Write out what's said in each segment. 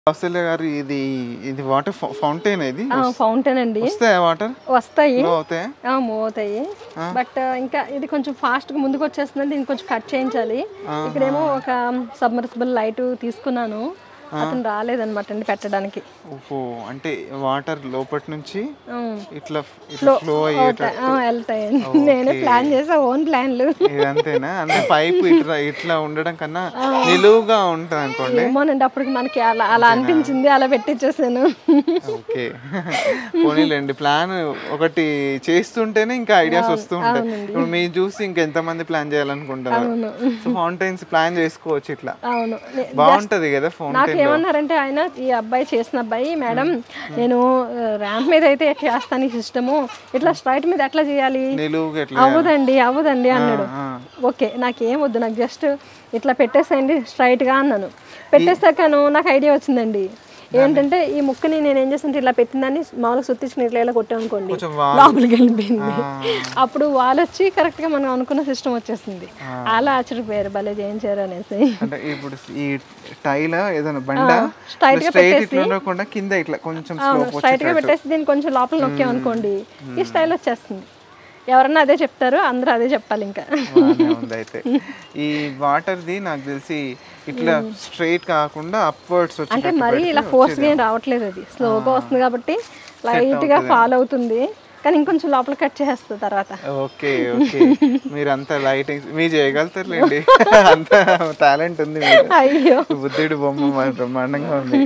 కౌశల్య గారు ఇది ఇది వాటర్ ఫౌంటైన్ ఇది ఫౌంటైన్ అండి వస్తాయా వాటర్ వస్తాయి ఫ్లో అవుతాయా ఆ, మూవ్ అవుతాయి బట్ ఇంకా ఇది కొంచెం ఫాస్ట్ గా ముందుకు వచ్చేస్తుంది దీన్ని కొంచెం కట్ చేయించాలి ఇక్కడేమో ఒక సబ్మర్సిబుల్ లైట్ తీసుకున్నాను అతను రాలేదన్నమాట అండి పెట్టడానికి ఓహో అంటే వాటర్ లోపటి నుంచి ఉమ్. ఇట్లా ఇట్లా ఫ్లో అయ్యేట ఆ, వెళ్తాయి నేనే ప్లాన్ చేసా ఓన్ ప్లాన్లు ఇదంతేనా అంటే పైప్ ఇట్లా ఇట్లా ఉండడం కన్నా నిలువుగా ఉంటుంది అనుకోండి ఏమోనండి అప్పటికి మనకి అలా అలా అనిపించింది అలా పెట్టించేసాను ఓకే పోనీలేండి ప్లాన్ ఒకటి చేస్తుంటేనే ఇంకా ఐడియాస్ వస్తూ ఉంటాయి ఇప్పుడు మీరు చూసి ఇంకా ఎంతమంది ప్లాన్ చేయాలనుకుంటారు సో ఫౌంటైన్స్ ప్లాన్ చేసుకోవచ్చు ఇట్లా అవును నే- బాగుంటది కదా ఫౌంటైన్ ఏమన్నారంటే ఆయన ఈ అబ్బాయి చేసిన అబ్బాయి మేడం నేను ర్యాంప్ మీద అయితే చేస్తాను ఈ సిస్టము ఇట్లా స్ట్రైట్ మీద ఎట్లా చేయాలి నిలువుగా ఎట్లా అవ్వదండి అవ్వదండి అన్నాడు ఆ. ఓకే నాకేం వద్దు నాకు జస్ట్ ఇట్లా పెట్టేసేయండి స్ట్రైట్గా అన్నాను పెట్టేసాకను నాకు ఐడియా వచ్చిందండి ఏంటంటే ఈ ముక్కని నేను ఏం చేస్తుంటే ఇలా పెట్టిందని మామూలుగా సుత్తించుకుని ఇట్లా ఇలా కొట్టామనుకోండి కొంచెం వా- లోపలికి వెళ్ళిపోయింది అప్పుడు వాళ్ళు వచ్చి కరెక్ట్గా మనం అనుకున్న సిస్టమ్ వచ్చేసింది అలా ఆశ్చర్యపోయారు భలే చేయించారు అనేసి అంటే ఇప్పుడు ఈ టైల్ ఏదైనా బండ straight గా స్ట్రైట్ ఇట్లా ఉండకుండా కింద ఇట్లా కొంచెం స్లోప్ స్ట్రైట్ గా పెట్టేసి దీన్ని కొంచెం లోపల నొక్కామనుకోండి ఈ స్టైల్ వచ్చేస్తుంది ఎవరన్నా అదే చెప్తారు అందరూ అదే చెప్పాలి ఇంకా బాగానే ఉంది అయితే ఈ వాటర్ ది నాకు తెలిసి ఇట్లా స్ట్రైట్ కాకుండా అప్వర్డ్స్ వచ్చి అంటే మరీ ఇలా ఫోర్స్ గా ఏం రావట్లేదు అది స్లోగా వస్తుంది కాబట్టి లైట్ గా ఫాలో అవుతుంది కానీ ఇంకొంచెం లోపల కట్ చేస్తుంది తర్వాత ఓకే ఓకే మీరు అంత లైటింగ్ మీరు చేయగలుగుతారులేండి అంత టాలెంట్ ఉంది మీకు అయ్యో బుద్ధుడి బొమ్మ మరి బ్రహ్మాండంగా ఉంది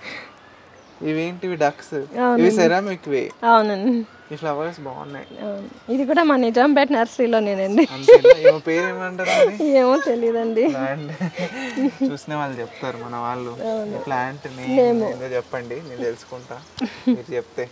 ఇవేంటివి డక్స్ ఇవి సెరామిక్ వే అవునండి ఈ ఫ్లవర్స్ బాగున్నాయి అవును. ఇది కూడా మా నిజాంపేట నర్సరీలోనేనండి అంతేనా ఏమో పేరు ఏమంటారు మరి ఏమో తెలియదండి ప్లాంట్ చూసిన వాళ్ళు చెప్తారు మన వాళ్ళు ప్లాంట్ ఏదో చెప్పండి నేను తెలుసుకుంటా మీరు చెప్తే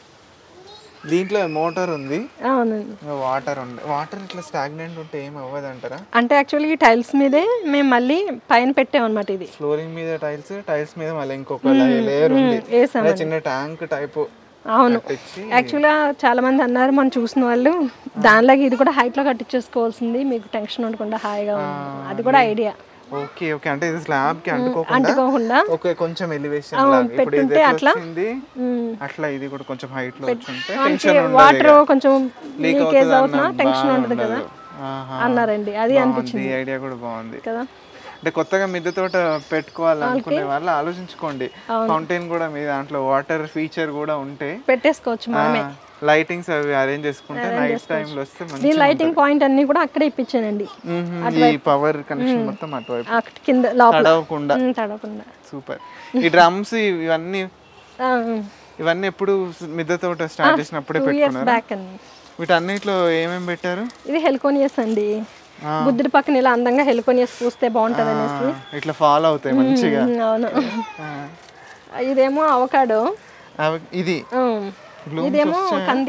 దీంట్లో మోటార్ ఉంది అవునండి వాటర్ ఉంది వాటర్ ఇట్లా స్టాగ్నెంట్ ఉంటే ఏం అవ్వదు అంటారా అంటే యాక్చువల్గా ఈ టైల్స్ మీదే మేము మళ్ళీ పైన పెట్టామన్నమాట ఇది ఫ్లోరింగ్ మీద టైల్స్ టైల్స్ మీద మళ్ళీ ఇంకొక లేయర్ ఉంది వేసాం అదే చిన్న ట్యాంక్ టైప్ అవును కట్టించి యాక్చువల్గా చాలా మంది అన్నారు మనం చూసిన వాళ్ళు దానిలాగా ఇది కూడా హైట్ లో కట్టించేసుకోవాల్సింది మీకు టెన్షన్ ఉండకుండా హాయిగా ఉంది అది కూడా ఐడియా ఓకే ఓకే అంటే ఇది స్లాబ్ కి అంటుకోకుండా అంటుకోకుండా ఓకే కొంచెం ఎలివేషన్ లాగా ఇప్పుడు ఇది పెట్టుంటే ఎట్లా అట్లా వచ్చింది ఉమ్, అట్లా ఇది కూడా కొంచెం హైట్ లో వచ్చుంటే మనకి టెన్షన్ ఉండదు వాటర్ కొంచెం లీక్ లీకేజ్ అవుతుంది అవుతున్నా అన్న టెన్షన్ బాగా ఉండదు కదా ఉండదు. ఆహా. అన్నారండి అది బాగుంది ఈ ఐడియా కూడా బాగుంది కదా అంటే కొత్తగా మిద్దె తోట పెట్టుకోవాలనుకునే వాళ్ళు ఆలోచించుకోండి ఫౌంటైన్ కూడా మీ దాంట్లో వాటర్ ఫీచర్ కూడా ఉంటే పెట్టేసుకోవచ్చు మనమే లైటింగ్స్ అవి అరేంజ్ చేసుకుంటే నైట్ టైంలో వస్తే మంచి దీని లైటింగ్ పాయింట్ అన్ని కూడా అక్కడే ఇప్పించానండి మ్మ్. ఈ పవర్ కనెక్షన్ మొత్తం అటువైపు అక్కడ కింద లోపల తడవకుండా ఉమ్, తడవకుండా సూపర్ ఈ డ్రమ్స్ ఇవన్నీ ఆ, ఇవన్నీ ఎప్పుడు మిద్దె తోట స్టార్ట్ చేసినప్పుడే టూ ఇయర్స్ పెట్టుకున్నారు బ్యాక్ అండి వీటన్నిటిలో ఏమేమి పెట్టారు ఇది హెల్కోనియస్ అండి బుద్ధుడి పక్కన ఇలా అందంగా హెల్కోనియస్ పూస్తే బాగుంటది అనేసి ఇట్లా ఫాలో అవుతాయి మంచిగా ఉమ్, అవును ఆ. ఇదేమో అవకాడో అవి- ఇది ఉమ్, Blooms ఇదేమో కంది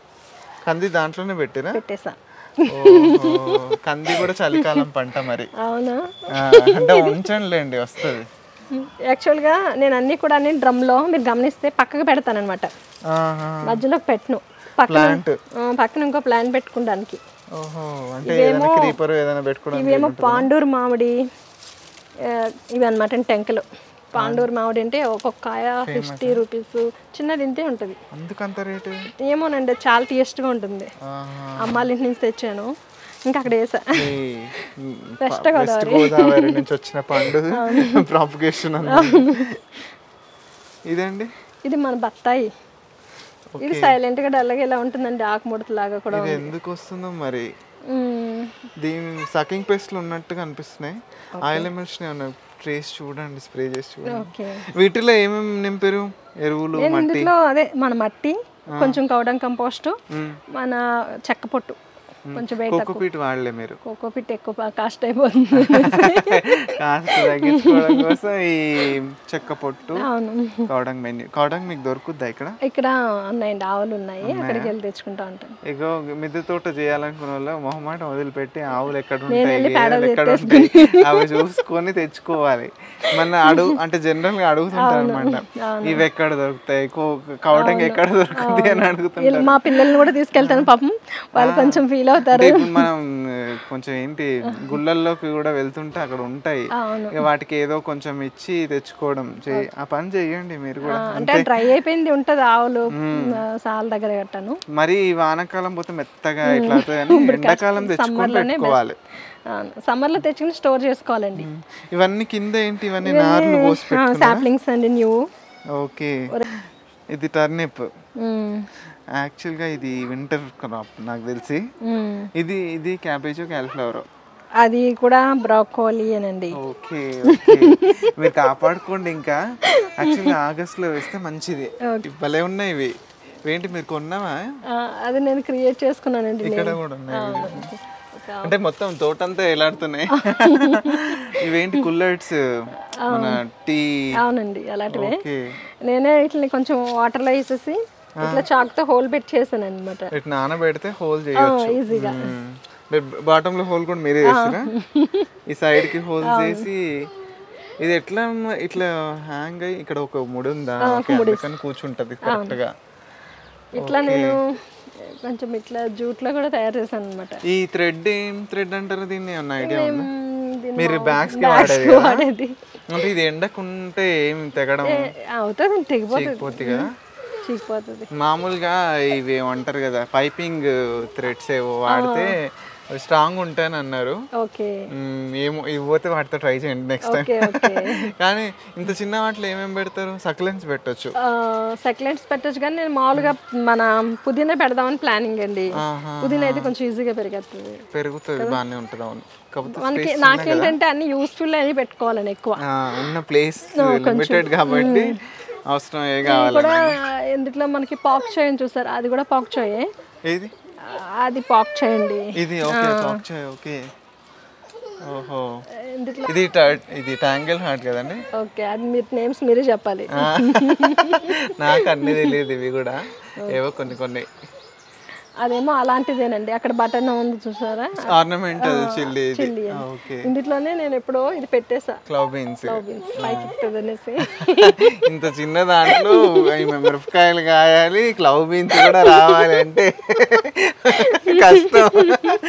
కంది దాంట్లోనే పెట్టిరా పెట్టేసా ఓహో, కంది కూడా చలికాలం పంట మరి అవునా ఆ, అంటే ఉంచండిలేండి వస్తుంది యాక్చువల్గా నేను అన్ని కూడా అన్ని డ్రమ్లో మీరు గమనిస్తే పక్కకు పెడతానమాట మధ్యలో పెట్టను పక్కన ప్లాంట్ ఆ, పక్కన ఇంకో ప్లాన్ పెట్టుకోవడానికి ఓహో అంటే ఏదైనా క్రీపర్ ఏదైనా పెట్టుకోవడం ఇవేమో పాండూరు మామిడి ఆ, ఇవి అనమాట టెంకలు పాండూరు మామిడి అంటే ఒక్కొక్క కాయ సిక్స్టీ రూపీస్ చిన్నది ఇంతే ఉంటుంది అందుకంత రేటు ఏమోనండి చాలా టేస్ట్గా ఉంటుంది ఆహా. అమ్మాళ్ళ ఇంటి నుంచి తెచ్చాను ఇంకా అక్కడ వేసా ఈ వెస్ట్ వెస్ట్ గోదావరి నుంచి వచ్చిన పండు ప్రాపగేషన్ ఇదండి ఇది మన బత్తాయి ఇది సైలెంట్ గా డల్లగా ఇలా ఉంటుందండి ఆకుముడత లాగా కూడా ఇది ఎందుకు వస్తుందో మరి మ్మ్. దీని సకింగ్ పేస్ట్లు ఉన్నట్టుగా అనిపిస్తున్నాయి ఆయిల్ ఎమిల్షన్ ఏమన్నా ట్రేస్ చూడండి స్ప్రే చేసి చూడండి ఓకే వీటిలో ఏమేమి నింపారు ఎరువులు నేను మట్టి ఇందులో అదే మన మట్టి కొంచెం కౌడం కంపోస్ట్ మ్మ్. మన చెక్క పొట్టు కొంచెం వెయిట్ కోకోపీట్ వాడలే మీరు కోకోపిట్ ఎక్కువ కాస్ట్ అయిపోతుంది కాస్త తగ్గించుకోవడం కోసం ఈ చెక్క పొట్టు అవును కౌడంగ్ మెన్యూ కౌడంగ్ మీకు దొరుకుద్దా ఇక్కడ ఇక్కడ ఉన్నాయండి ఆవులు ఉన్నాయి అక్కడికి వెళ్ళి తెచ్చుకుంటా ఉంటాను ఇగో మిద్దె తోట చేయాలనుకున్న వాళ్ళు మొహమాట వదిలిపెట్టి ఆవులు ఎక్కడ నేను ఉంటాయి వెళ్ళి పేడ గేదెలు ఎక్కడ ఉంటాయి అవి చూసుకొని తెచ్చుకోవాలి మన అడుగు అంటే జనరల్ గా అడుగుతుంటారు అనమాట ఇవి ఎక్కడ దొరుకుతాయి కౌడంగ్ ఎక్కడ దొరుకుతుంది అని అడుగుతుంటారు వీళ్ళు మా పిల్లల్ని కూడా తీసుకెళ్తాను పాపం వాళ్ళు కొంచెం ఫీల్ ఫీల్ అవుతారు అంటే ఇప్పుడు మనం ఆ, కొంచెం ఏంటి గుళ్ళల్లోకి కూడా వెళ్తుంటే అక్కడ ఉంటాయి అవును ఇక వాటికి ఏదో కొంచెం ఇచ్చి తెచ్చుకోవడం చేయి ఆ పని చెయ్యండి మీరు కూడా అంటే డ్రై అయిపోయింది ఉంటది ఆవులు ఆ, సాల దగ్గర కట్టాను మరి ఈ వానాకాలం పోతే మెత్తగా ఇట్లా అవుతుంది కానీ ఎండాకాలం తెచ్చుకొని పెట్టుకోవాలి సమ్మర్ లో తెచ్చుకుని స్టోర్ చేసుకోవాలండి ఇవన్నీ కింద ఏంటి ఇవన్నీ నార్లు పోసి పెట్టు సాప్లింగ్స్ అండి న్యూ ఓకే ఇది టర్నిప్ యాక్చువల్గా ఇది వింటర్ క్రాప్ నాకు తెలిసి ఇది ఇది క్యాబేజ్ క్యాలిఫ్లవర్ అది కూడా బ్రాకోలీ అనండి ఓకే ఓకే మీరు కాపాడుకోండి ఇంకా యాక్చువల్గా ఆగస్ట్ లో వేస్తే మంచిది భలే ఉన్నాయి ఇవి ఏంటి మీరు కొన్నావా ఆ, అది నేను క్రియేట్ చేసుకున్నానండి ఇక్కడ కూడా ఉన్నాయి ఇవి. అంటే మొత్తం తోటంతా ఎలాడుతున్నాయి ఇవేంటి కుల్లర్స్ మన టీ అవునండి అలాంటివే ఓకే నేనే ఇట్లని కొంచెం వాటర్ లో వేసేసి ఇట్లా చాక్ తో హోల్ పెట్టి చేశాను అనమాట ఇట్లా నానబెడితే హోల్ చేయొచ్చు ఈజీగా బాటమ్ లో హోల్ కూడా మీరే చేస్తారా ఈ సైడ్ కి హోల్ చేసి ఇది ఎట్లా మ- ఇట్లా హ్యాంగ్ అయ్యి ఇక్కడ ఒక ముడి ఉందా ఓకే, అందుకని కూర్చుంటది కరెక్ట్ గా ఇట్లా నేను కొంచెం ఇట్లా జూట్ లో కూడా తయారు చేశాను అనమాట ఈ థ్రెడ్ ఏం థ్రెడ్ అంటారు దీన్ని ఏమన్నా ఐడియా ఉందా మీరు బ్యాగ్స్ కి వాడేది కదా? వాడేది అంటే ఇది ఎండకుంటే ఏం తెగడం అవుతుంది తెగిపోతుంది చేయకపోతే కదా చీకిపోతుంది మామూలుగా ఇవి ఏమంటారు కదా పైపింగ్ థ్రెడ్స్ ఏవో వాడితే అవి స్ట్రాంగ్ ఉంటాయని అన్నారు ఓకే మ్మ్, ఏమో ఇవి పోతే వాటితో ట్రై చేయండి నెక్స్ట్ టైం ఓకే ఓకే కానీ ఇంత చిన్న వాటిలో ఏమేమి పెడతారు సక్లెన్స్ పెట్టొచ్చు సెక్లెంట్స్ పెట్టచ్చు కానీ నేను మామూలుగా మన పుదీనా పెడదామని ప్లానింగ్ అండి ఆహా. పుదీనా అయితే కొంచెం ఈజీగా పెరిగేస్తుంది పెరుగుతుంది బాగానే ఉంటుంది అవును కాకపోతే మనకి నాకేంటంటే అన్ని యూస్ఫుల్ అని పెట్టుకోవాలని ఎక్కువ ఆ, ఉన్న ప్లేస్ లిమిటెడ్ కాబట్టి అవసరం ఏ కావాలి కూడా ఎందుట్లో మనకి పాక్ చేయని చూసారు అది కూడా పాక్ చేయే ఏది అది పాక్ చేయండి ఇది ఓకే పాక్ చేయ ఓకే ఓహో ఎందుట్లో ఇది ట- ఇది ట్యాంగిల్ హార్ట్ కదండి ఓకే అది మీరు నేమ్స్ మీరే చెప్పాలి ఆ, నాకు అన్ని తెలియదు ఇవి కూడా ఏవో కొన్ని కొన్ని అదేమో అలాంటిదేనండి అక్కడ బటన్ ఉంది చూసారా ఆర్నమెంటల్ చిల్లీ చిల్లీ ఇది ఓకే ఇందులోనే నేను ఎప్పుడో ఇది పెట్టేసా క్లవ్ బీన్స్ బీన్స్ పైకి ఎక్కుతుంది అనేసి ఇంత చిన్న దాంట్లో ఈ మిరపకాయలు కాయాలి క్లవ్ బీన్స్ కూడా రావాలి అంటే కష్టం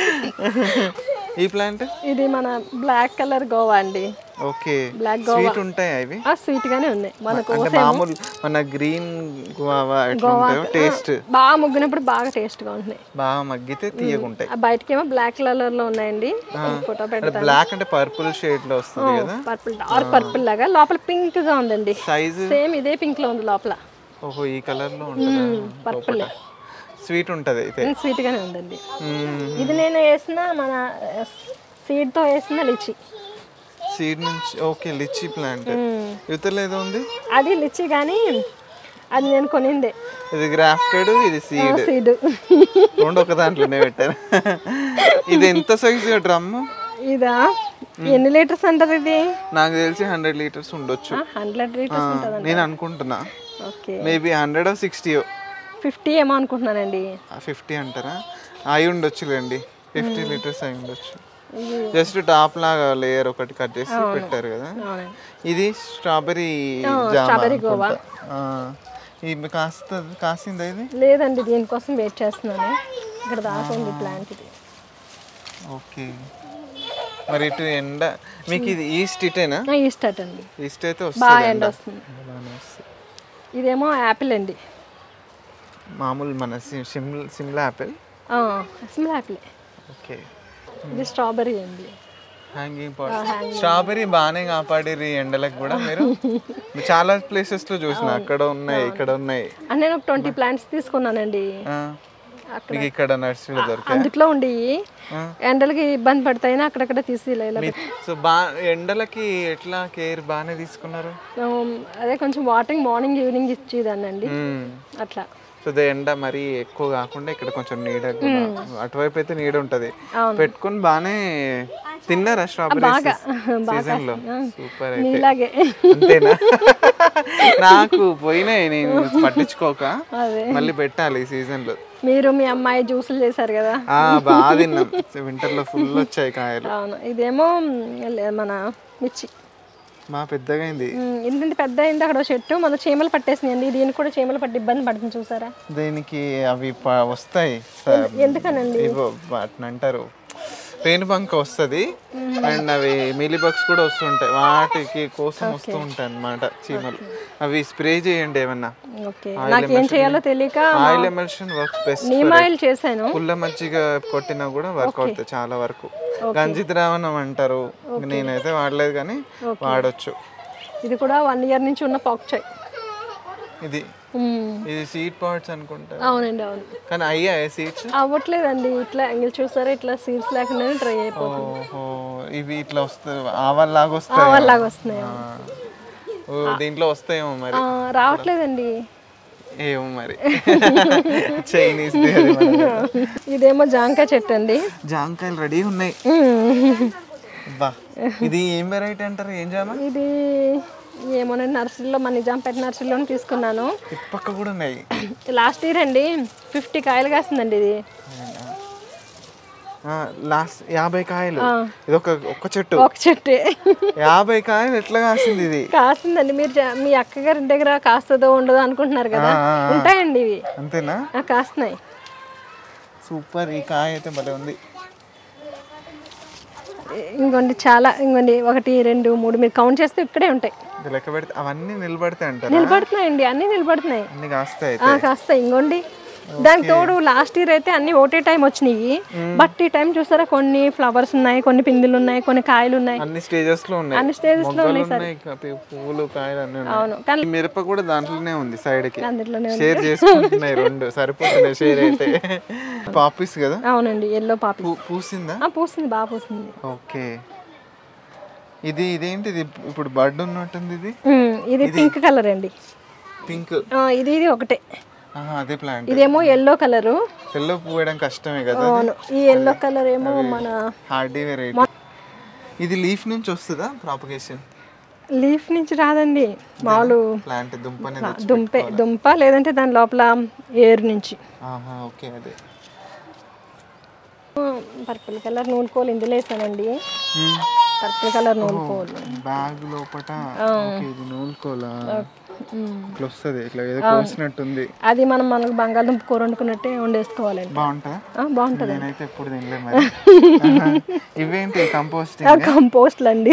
ఈ ప్లాంట్ ఇది మన బ్లాక్ కలర్ గోవా అండి ఓకే బ్లాక్ స్వీట్ ఉంటాయి అవి ఆ స్వీట్ గానే ఉన్నాయి మనకు అంటే మామూలు మన గ్రీన్ గువావా ఎట్లా ఉంటాయో టేస్ట్ బాగా ముగ్గినప్పుడు బాగా టేస్ట్ గా ఉంటున్నాయి బాగా మగ్గితే తీయగుంటాయి ఆ బయటకేమో బ్లాక్ కలర్ లో ఉన్నాయండి ఫోటో పెడతాను బ్లాక్ అంటే పర్పుల్ షేడ్ లో వస్తుంది కదా పర్పుల్ డార్క్ పర్పుల్ లాగా లోపల పింక్ గా ఉందండి సైజ్ సేమ్ ఇదే పింక్ లో ఉంది లోపల ఓహో ఈ కలర్ లో ఉంటుంది పర్పుల్ స్వీట్ ఉంటది అయితే స్వీట్ గానే ఉందండి మ్మ్. ఇది నేను వేసిన మన సీడ్ తో వేసిన లిచి సీడ్ నుంచి ఓకే లిచ్చి ప్లాంట్ యువతలో ఏదో ఉంది అది లిచి కానీ అది నేను కొనిందే ఇది గ్రాఫ్టెడ్ ఇది సీడ్ సీడ్ రెండు ఒక దాంట్లోనే పెట్టారు ఇది ఎంత సైజు డ్రమ్ ఇదా ఎన్ని లీటర్స్ అంటారు ఇది నాకు తెలిసి హండ్రెడ్ లీటర్స్ ఉండొచ్చు హండ్రెడ్ లీటర్స్ ఉంటుందండి నేను అనుకుంటున్నా okay maybe hundred sixty fifty ఏమో అనుకుంటున్నానండి ఫిఫ్టీ అంటారా అయి ఉండొచ్చులేండి ఫిఫ్టీ లీటర్స్ అయి ఉండొచ్చు జస్ట్ టాప్ లాగా లేయర్ ఒకటి కట్ చేసి పెట్టారు కదా అవునండి ఇది స్ట్రాబెరీ స్ట్రాబెర్రీ గోవా. ఇది కాస్త కాసిందా ఇది లేదండి దీనికోసం వెయిట్ చేస్తున్నాను ఇక్కడ దాకా ఉంది ప్లాంట్ ఇది ఓకే మరి ఇటు ఎండ మీకు ఇది ఈస్ట్ ఇటేనా ఈస్ట్ అట్ అండి ఈస్ట్ అయితే బాగా వస్తుంది ఎండ వస్తుంది ఇదేమో యాపిల్ అండి మామూలు మన సి- Simla Simla apple smell apple okay ఇది స్ట్రాబెర్రీ అండి హ్యాంగింగ్ పాట్ స్ట్రాబెరీ బాగానే కాపాడిరి ఎండలకు కూడా మీరు చాలా ప్లేసెస్ లో చూసిన అక్కడ ఉన్నాయి ఇక్కడ ఉన్నాయి అంటే నేను ఒక ట్వంటీ ప్లాంట్స్ తీసుకున్నానండి ఆ, మీకు ఇక్కడ నర్సరీలో దొరికాయి అందుట్లో ఉండి ఆ. ఎండలకి ఇబ్బంది పడతాయినా అక్కడక్కడ తీసి ఇలా ఇలా సో బా ఎండలకి ఎట్లా కేర్ బాగానే తీసుకున్నారు ఉమ్, అదే కొంచెం వాటరింగ్ మార్నింగ్ ఈవినింగ్ ఇచ్చేదాన్ని అండి మ్మ్. అట్లా సో ద ఎండ మరీ ఎక్కువ కాకుండా ఇక్కడ కొంచెం నీడ కూడా అటువైపు అయితే నీడ ఉంటది అవును. పెట్టుకొని బాగానే తిన్నారా స్ట్రాబెరీ సీజన్ లో సూపర్ అయితే ఇలాగే అంతేనా నాకు పోయినాయి నేను పట్టించుకోక అదే మళ్ళీ పెట్టాలి ఈ సీజన్ లో మీరు మీ అమ్మాయి జ్యూసులు చేశారు కదా ఆ బాగా తిన్నాం వింటర్ లో ఫుల్ వచ్చాయి కాయలు అవును ఇదేమో మ్, లే- మన మిర్చి మా పెద్దగా అయింది ఉమ్, ఇంత పెద్ద అయింది అక్కడ ఓ చెట్టు మన చీమలు పట్టేసినాయండి దీనికి కూడా చీమలు పట్టి ఇబ్బంది పడుతుంది చూసారా దీనికి అవి ప- వస్తాయి స- ఎందుకనండి ఇవో వాటిని అంటారు పేనుబంక వస్తుంది అండ్ అవి మిలీబగ్స్ కూడా వస్తుంటాయి వాటికి కోసం వస్తూ ఉంటాయి అన్నమాట చీమలు అవి స్ప్రే చేయండి ఏమన్నా ఓకే నాకేం చేయాలో తెలియక oil emulsion works best neem oil చేశాను పుల్ల మజ్జిగ కొట్టినా కూడా వర్క్ అవుతాయి చాలా వరకు గంజి ద్రావణం అంటారు నేనైతే వాడలేదు కానీ వాడొచ్చు ఇది కూడా వన్ ఇయర్ నుంచి ఉన్న పాక్చాయ్ ఇది ఇది సీడ్ పాట్స్ అనుకుంటా అవునండి అవును కానీ అయ్యాయి సీడ్స్ అవ్వట్లేదండి ఇట్లా ఇంక చూసారా ఇట్లా సీడ్స్ లేకుండానే డ్రై అయిపోతుంది ఓహో ఇవి ఇట్లా వస్తాయి ఆవల్లాగా వస్తాయి అలాగ వస్తున్నాయి ఆ. ఓ, దీంట్లో వస్తాయేమో మరి ఆ, రావట్లేదండి ఏమో మరి చైనీస్ ఇదేమో జాంకాయ చెట్టు అండి జాంకాయలు రెడీ ఉన్నాయి బా ఇది ఏం వెరైటీ అంటారు ఏం జామ ఇది ఏమోనండి నర్సరీలో మన నిజాంపేట నర్సరీలో తీసుకున్నాను ఇటు పక్క కూడా ఉన్నాయి లాస్ట్ ఇయర్ అండి ఫిఫ్టీ కాయలు కాస్తుందండి ఇది లాస్ట్ యాభై కాయలు ఇది ఒక ఒక్క చెట్టు ఒక చెట్టే యాభై కాయలు ఎట్లా కాసింది ఇది కాస్తుందండి మీరు జా- మీ అక్కగారి దగ్గర కాస్తుందో ఉండదో అనుకుంటున్నారు కదా ఆ, ఆ, ఆ. ఉంటాయండి ఇవి అంతేనా ఆ, కాస్తున్నాయి సూపర్ ఈ కాయ అయితే భలే ఉంది ఇంకోండి చాలా ఇంకోండి ఒకటి రెండు మూడు మీరు కౌంట్ చేస్తే ఇక్కడే ఉంటాయి ఇది లెక్క పెడితే అవన్నీ నిలబడతాయి అంటారా నిలబడుతున్నాయండి అన్నీ నిలబడుతున్నాయి అన్ని కాస్తాయి ఆ, అయితే కాస్తాయి ఇంకోండి దానికి తోడు లాస్ట్ ఇయర్ అయితే అన్ని ఒకటే టైం వచ్చినాయి బట్ ఈ టైం చూసారా కొన్ని ఫ్లవర్స్ ఉన్నాయి కొన్ని పిందులు ఉన్నాయి కొన్ని కాయలు ఉన్నాయి అన్ని స్టేజెస్ లో ఉన్నాయి అన్ని స్టేజెస్ లో మొగ్గలు ఉన్నాయి కపి- పువ్వులు కాయలు అన్ని ఉన్నాయి అవును కానీ ఈ మిరప కూడా దాంట్లోనే ఉంది సైడ్ కి అందులోనే షేర్ చేసుకుంటున్నాయి రెండు సరిపోతున్నాయి షేర్ అయితే పాపిస్ కదా అవునండి ఎల్లో పాపి పూ- పూసిందా ఆ, పూస్తుంది బాగా పూస్తుంది ఓకే ఇది ఇదేంటి ఇది ఇప్పుడు బర్డ్ ఉన్నట్టుంది ఇది ఉమ్, ఇది పింక్ కలర్ అండి పింక్ ఆ, ఇది ఇది ఒకటే అదే ప్లాంట్ ఇదేమో ఎల్లో కలరు ఎల్లో పూయడం కష్టమే కదా అవును ఈ ఎల్లో కలర్ ఏమో మన హార్డీ వెరైటీ ఇది లీఫ్ నుంచి వస్తుందా ప్రాపగేషన్ లీఫ్ నుంచి రాదండి మామూలు ప్లాంట్ దుంపనే ఆ, దుంపే దుంప లేదంటే దాని లోపల ఏరు నుంచి ఆహా ఓకే అదే పర్పుల్ కలర్ నూనెకోలు ఇందులో వేసానండి పర్పుల్ కలర్ నూనెకోలు బ్యాగ్ లోపట ఓకే ఇది నూలుకోలా ఇట్లా వస్తుంది ఇట్లా ఏదో కోసినట్టుంది అది మనం మనకు బంగాళదుంప కూర వండుకున్నట్టే వండేసుకోవాలండి బాగుంటుందా ఆ, బాగుంటుంది నేనైతే ఎప్పుడు తినలే మరి ఆహా. ఇవేంటి కంపోస్టింగ్ ఆ, కంపోస్ట్లు అండి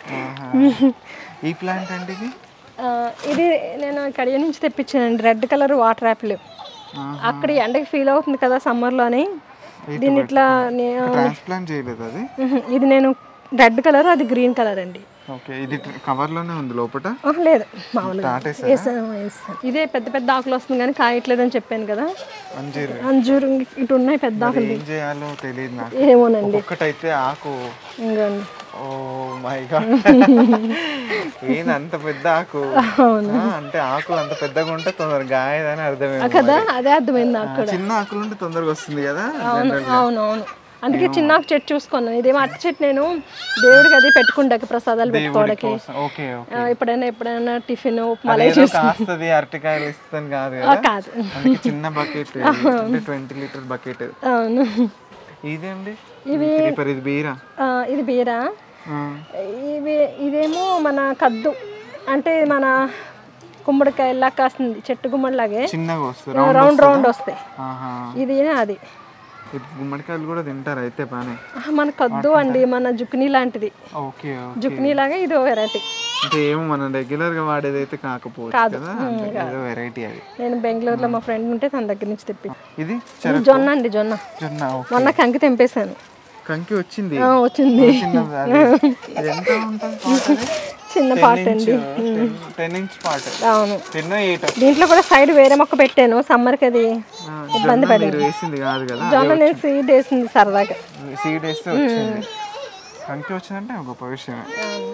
ఈ ప్లాంట్ అంటే ఇది ఆ, ఇది నేను కడియ నుంచి తెప్పించానండి రెడ్ కలర్ వాటర్ యాపిల్ ఆహా. అక్కడ ఎండకి ఫీల్ అవుతుంది కదా సమ్మర్లోని దీన్ని ఇట్లా నే- ట్రాన్స్ప్లాంట్ చేయలేదు అది ఉహు, ఇది నేను రెడ్ కలర్ అది గ్రీన్ కలర్ అండి ఓకే ఇది కవర్ లోనే ఉంది లోపట ఆహా, లేదు మామూలుగా తాటేసా వేసాను వేసాను ఇదే పెద్ద పెద్ద ఆకులు వస్తుంది కానీ కాయట్లేదని చెప్పాను కదా అంజీరు అంజూరు ఇటు ఉన్నాయి పెద్ద ఆకులు ఏం చేయాలో తెలియదు నాకు ఏమోనండి ఒక్కటైతే ఆకు ఇంకోండి ఓ మై గాడ్ ఏంది అంత పెద్ద ఆకు అవును ఆ, అంటే ఆకులు అంత పెద్దగా ఉంటే తొందరగా గాయదని అర్థమేమో కదా అదే అర్థమైంది నాకు ఆ, చిన్న ఆకులు ఉంటే తొందరగా వస్తుంది కదా అవును అవును అవును అందుకే చిన్న ఆకు చెట్టు చూసుకున్నాను ఇదేమో అట్టి చెట్టు నేను దేవుడికి అది పెట్టుకుంటాకి ప్రసాదాలు పెట్టుకోవడానికి కోసం. ఓకే ఓకే ఆ, ఎప్పుడైనా ఎప్పుడైనా టిఫిన్ ఉప్మా అదేదో కాస్తది అరటికాయలు ఇస్తాను కాదు కదా కాదు అందుకే చిన్న బకెట్ అంటే ట్వంటీ లీటర్ బకెట్ అవును ఇదేండి ఇది ఇది బీరా ఆ, ఇది బీరా ఆ, ఇవి ఇదేమో మన కద్దు అంటే మన గుమ్మడికాయలా కాస్తుంది చెట్టు గుమ్మడిలాగే చిన్నగా వస్తుంది రౌండ్ రౌండ్ వస్తాయి ఆహా ఇది అది ఇది గుమ్మడికాయలు కూడా తింటారు అయితే బానే ఆ, మన కద్దు అండి మన జుక్ని లాంటిది ఓకే ఓకే జుక్ని లాగా ఇది వెరైటీ అంటే ఏమో మనం రెగ్యులర్ గా వాడేది అయితే కాకపోవచ్చు కదా అంటే ఏదో వెరైటీ అది నేను బెంగళూరులో మా ఫ్రెండ్ ఉంటే తన దగ్గర నుంచి తెప్పి ఇది ఇది జొన్న అండి జొన్న జొన్న ఓకే మొన్న కంకి తెంపేశాను కంకి వచ్చింది ఆ, వచ్చింది చిన్నది అది. ఇది ఎంత ఉంటుంది పాట్ అది చిన్న పాట అండి టెన్ ఇంచ్ పాట్ అవును టెన్ ఎయిట్ దీంట్లో కూడా సైడ్ వేరే మొక్క పెట్టాను సమ్మర్కి అది జొన్న మీరు వేసింది కాదు కదా జొన్న నేను సీడ్ వేసింది సరదాగా సీడ్ వేస్తే వచ్చింది కంకి వచ్చిందంటే ఒక గొప్ప విషయం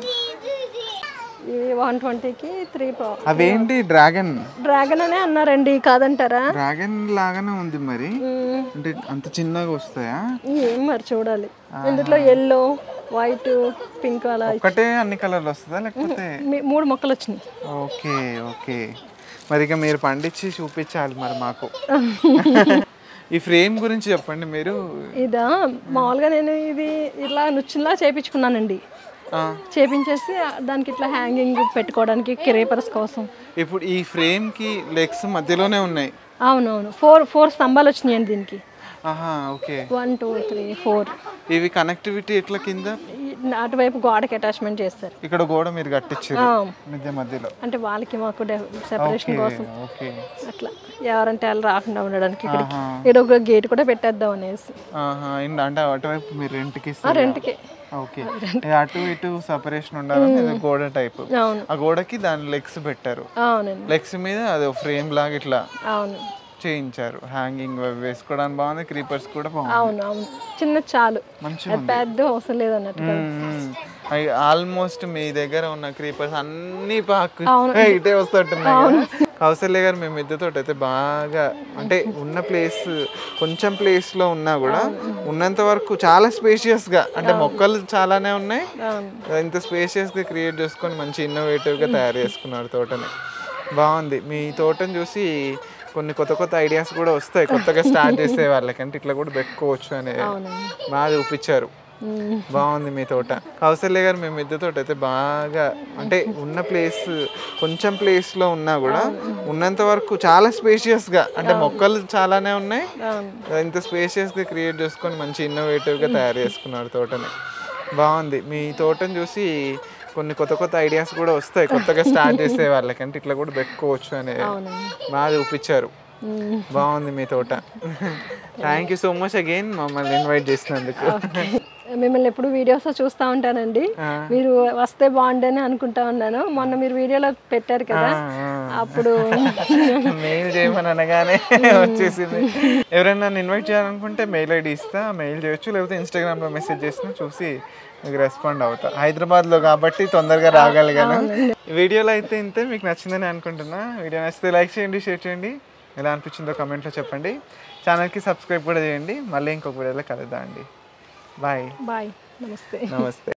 ఇవి వన్ ట్వంటీకి త్రీ అవేంటి డ్రాగన్ డ్రాగన్ అనే అన్నారండి కాదంటారా డ్రాగన్ లాగానే ఉంది మరి మ్మ్. అంటే అంత చిన్నగా వస్తాయా ఏం మరి చూడాలి ఇందులో ఎల్లో వైట్ పింక్ అలా ఒకటే అన్ని కలర్లు వస్తుందా లేకపోతే మీ- మూడు మొక్కలు వచ్చినాయి ఓకే ఓకే మరి ఇక మీరు పండించి చూపించాలి మరి మాకు ఈ ఫ్రేమ్ గురించి చెప్పండి మీరు ఇదా మామూలుగా నేను ఇది ఇలా నుచ్చులా చేపించుకున్నానండి ఆ. చేపించేసి ఆ, దానికి ఇట్లా హ్యాంగింగ్ పెట్టుకోవడానికి క్రేపర్స్ కోసం ఇప్పుడు ఈ ఫ్రేమ్ కి లెగ్స్ మధ్యలోనే ఉన్నాయి అవునవును ఫోర్ ఫోర్ స్తంభాలు వచ్చినాయండి దీనికి ఆహా okay one two three four ఇవి కనెక్టివిటీ ఎట్లా కింద అటువైపు గోడకి అటాచ్మెంట్ చేస్తారు ఇక్కడ గోడ మీరు కట్టించారు ఆ, మధ్య మధ్యలో అంటే వాళ్ళకి మాకు సెపరేషన్ కోసం ఓకే అట్లా ఎవరంటే వాళ్ళు రాకుండా ఉండడానికి ఇక్కడ ఆహా. ఇక్కడ ఒక గేట్ కూడా పెట్టేద్దాం అనేసి ఆహా ఇన్- అంటే అటువైపు మీరు రెంట్కి ఆ ఇస్తారు రెంట్కి ఓకే ఇది అటు ఇటు సపరేషన్ ఉండాలని ఇది గోడ టైప్ అవును ఆ గోడకి దాని లెగ్స్ పెట్టారు అవునండి లెగ్స్ మీద అది ఫ్రేమ్ లాగా ఇట్లా అవును చేయించారు హ్యాంగింగ్ వేసుకోవడానికి బాగుంది క్రీపర్స్ కూడా బాగుంది అవును అవును చిన్న చాలు మంచిగా అది పెద్ద అవసరం లేదన్నట్టు ఆల్మోస్ట్ మీ దగ్గర ఉన్న క్రీపర్స్ అన్ని పాకు అవును. ఏ, ఇటే వస్తుంటున్నాయి కౌసల్య గారు మేము మిద్దెతో అయితే బాగా అంటే ఉన్న ప్లేస్ కొంచెం ప్లేస్ లో ఉన్నా కూడా ఉన్నంత వరకు చాలా స్పేషియస్ గా అంటే మొక్కలు చాలానే ఉన్నాయి అవును ఇంత స్పేషియస్ గా క్రియేట్ చేసుకొని మంచి ఇన్నోవేటివ్ గా తయారు చేసుకున్నారు తోటని బాగుంది మీ తోటని చూసి కొన్ని కొత్త కొత్త ఐడియాస్ కూడా వస్తాయి కొత్తగా స్టార్ట్ చేసే వాళ్ళకి అంటే ఇట్లా కూడా పెట్టుకోవచ్చు అనే అవునండి బాగా చూపించారు ఉమ్. బాగుంది మీ తోట కౌసల్య గారు మేము మిద్దె తోట అయితే బాగా అంటే ఉన్న ప్లేస్ కొంచెం ప్లేస్ లో ఉన్నా కూడా ఉన్నంత వరకు చాలా స్పేషియస్ గా అంటే మొక్కలు చాలానే ఉన్నాయి అవును ఇంత స్పేషియస్ గా క్రియేట్ చేసుకొని మంచి ఇన్నోవేటివ్ గా తయారు చేసుకున్నారు తోటని బాగుంది మీ తోటని చూసి కొన్ని కొత్త కొత్త ఐడియాస్ కూడా వస్తాయి కొత్తగా స్టార్ట్ చేసే వాళ్ళకి అంటే ఇట్లా కూడా పెట్టుకోవచ్చు అనే అవునండి బాగా చూపించారు ఉమ్. బాగుంది మీ తోట thank you so much again మమ్మల్ని ఇన్వైట్ చేసినందుకు మిమ్మల్ని ఎప్పుడు వీడియోస్ చూస్తూ ఉంటానండి ఆ. మీరు వస్తే బాగుండని అనుకుంటా ఉన్నాను మొన్న మీరు వీడియోలో పెట్టారు కదా అప్పుడు మెయిల్ చేయమని అనగానే వచ్చేసింది ఎవరైనా నన్ను ఇన్వైట్ చేయాలనుకుంటే మెయిల్ ఐడి ఇస్తా మెయిల్ చేయొచ్చు లేకపోతే ఇన్స్టాగ్రామ్లో మెసేజ్ చేసినా చూసి మీకు రెస్పాండ్ అవుతా హైదరాబాద్లో కాబట్టి తొందరగా రాగలిగాను వీడియోలో అయితే ఇంతే మీకు నచ్చిందని అనుకుంటున్నా వీడియో నచ్చితే లైక్ చేయండి షేర్ చేయండి ఎలా అనిపించిందో కమెంట్లో చెప్పండి ఛానల్కి సబ్స్క్రైబ్ కూడా చేయండి మళ్ళీ ఇంకొక వీడియోలో కలుద్దాం అండి బాయ్ బాయ్ నమస్తే నమస్తే